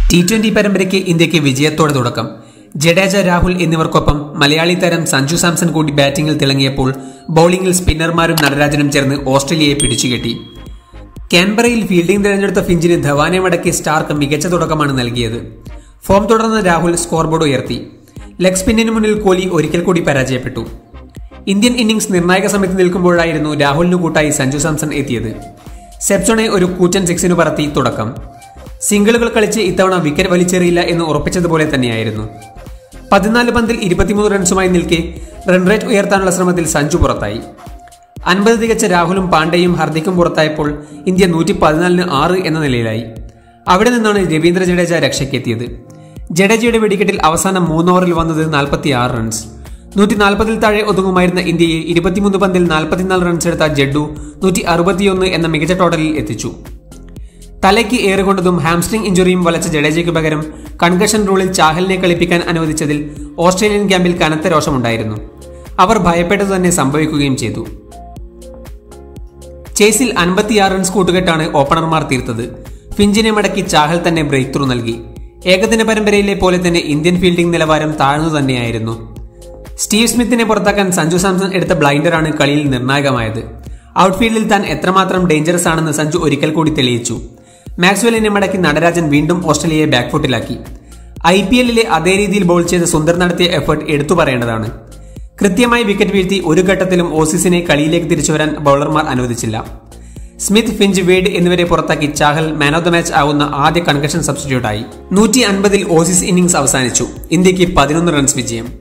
T twenty പരമ്പരയ്ക്ക് ഇന്ത്യക്ക് വിജയത്തോടെ തുടക്കം ജഡേജ രാഹുൽ എന്നിവർക്കൊപ്പം മലയാളി താരം സഞ്ജു സാംസൺ കൂടി ബാറ്റിംഗിൽ തിളങ്ങിയപ്പോൾ ബൌളിംഗിൽ സ്പിന്നർമാരും നടരാജനും ചേർന്ന് ഓസ്ട്രേലിയയെ പിടിച്ചുകെട്ടി കാൻബറയിൽ ഫീൽഡിംഗ് തിരഞ്ഞെടുത്ത ഫിഞ്ചിന് ധവാനെ മടക്കി സ്റ്റാർക്ക് മികച്ച തുടക്കമാണ് നൽകിയത് ഫോം തുടർന്ന രാഹുൽ സ്കോർ ബോർഡ് ഉയർത്തി ലെഗ് സ്പിന്നിന് മുന്നിൽ കോഹ്ലി ഒരിക്കൽ കൂടി പരാജയപ്പെട്ടു ഇന്ത്യൻ ഇന്നിംഗ്സ് നിർണായക സമയത്ത് നിൽക്കുമ്പോഴായിരുന്നു രാഹുലിനു കൂട്ടായി സഞ്ജു സാംസൺ എത്തിയത് സെപ്സോണെ ഒരു കൂറ്റൻ സിക്സിനു പറത്തി തുടക്കം സിംഗിളുകൾ കളിച്ച് ഇത്തവണ വിക്കറ്റ് വലിച്ചെറിയില്ല എന്ന് ഉറപ്പിച്ചതുപോലെ തന്നെയായിരുന്നു പതിനാല് പന്തിൽ ഇരുപത്തിമൂന്ന് റൺസുമായി നിൽക്കെ റൺ റേറ്റ് ഉയർത്താനുള്ള ശ്രമത്തിൽ സഞ്ജു പുറത്തായി അൻപത് തികച്ച രാഹുലും പാണ്ഡെയും ഹർദിക്കും പുറത്തായപ്പോൾ ഇന്ത്യ നൂറ്റി പതിനാലിന് ആറ് എന്ന നിലയിലായി അവിടെ നിന്നാണ് രവീന്ദ്ര ജഡേജ രക്ഷയ്ക്കെത്തിയത് ജഡേജയുടെ വെടിക്കെട്ടിൽ അവസാനം മൂന്ന് ഓവറിൽ വന്നത് നാൽപ്പത്തി ആറ് റൺസ് നൂറ്റി നാൽപ്പതിൽ താഴെ ഒതുങ്ങുമായിരുന്ന ഇന്ത്യയെ ഇരുപത്തിമൂന്ന് പന്തിൽ നാൽപ്പത്തിനാല് റൺസ് എടുത്ത ജഡ്ഡു നൂറ്റി അറുപത്തിയൊന്ന് എന്ന മികച്ച ടോട്ടലിൽ എത്തിച്ചു തലയ്ക്ക് ഏറുകൊണ്ടതും ഹാംസ്ട്രിംഗ് ഇഞ്ചുറിയും വലച്ച ജഡേജയ്ക്ക് പകരം കൺകഷൻ റൂളിൽ ചാഹലിനെ കളിപ്പിക്കാൻ അനുവദിച്ചതിൽ ഓസ്ട്രേലിയൻ ക്യാമ്പിൽ കനത്ത രോഷമുണ്ടായിരുന്നു അവർ ഭയപ്പെട്ടതു തന്നെ സംഭവിക്കുകയും ചെയ്തു ചേസിൽ അൻപത്തിയാറ് റൺസ് കൂട്ടുകെട്ടാണ് ഓപ്പണർമാർ തീർത്തത് ഫിഞ്ചിനെ മടക്കി ചാഹൽ തന്നെ ബ്രേക്ക് ത്രൂ നൽകി ഏകദിന പരമ്പരയിലെ പോലെ തന്നെ ഇന്ത്യൻ ഫീൽഡിംഗ് നിലവാരം താഴ്ന്നു തന്നെയായിരുന്നു സ്റ്റീവ് സ്മിത്തിനെ പുറത്താക്കാൻ സഞ്ജു സാംസൺ എടുത്ത ബ്ലൈൻഡറാണ് കളിയിൽ നിർണായകമായത് ഔട്ട്ഫീൽഡിൽ താൻ എത്രമാത്രം ഡേഞ്ചറസ് ആണെന്ന് സഞ്ജു ഒരിക്കൽ കൂടി തെളിയിച്ചു മാക്സ്വെല്ലിനെ മടക്കി നടരാജൻ വീണ്ടും ഓസ്ട്രേലിയയെ ബാക്ക്ഫുട്ടിലാക്കി ഐ പി എല്ലിലെ അതേ രീതിയിൽ ബോൾ ചെയ്ത് സുന്ദർ നടത്തിയ എഫേർട്ട് എടുത്തു പറയേണ്ടതാണ് കൃത്യമായി വിക്കറ്റ് വീഴ്ത്തി ഒരു ഘട്ടത്തിലും ഓസീസിനെ കളിയിലേക്ക് തിരിച്ചുവരാൻ ബൌളർമാർ അനുവദിച്ചില്ല സ്മിത്ത് ഫിഞ്ച് വേഡ് എന്നിവരെ പുറത്താക്കി Chahal man of the match ആവുന്ന ആദ്യ കൺകഷൻ സബ്സ്റ്റിറ്റ്യൂട്ടായി നൂറ്റി അൻപതിൽ ഓസീസ് ഇന്നിംഗ്സ് അവസാനിച്ചു ഇന്ത്യക്ക് പതിനൊന്ന് റൺസ് വിജയം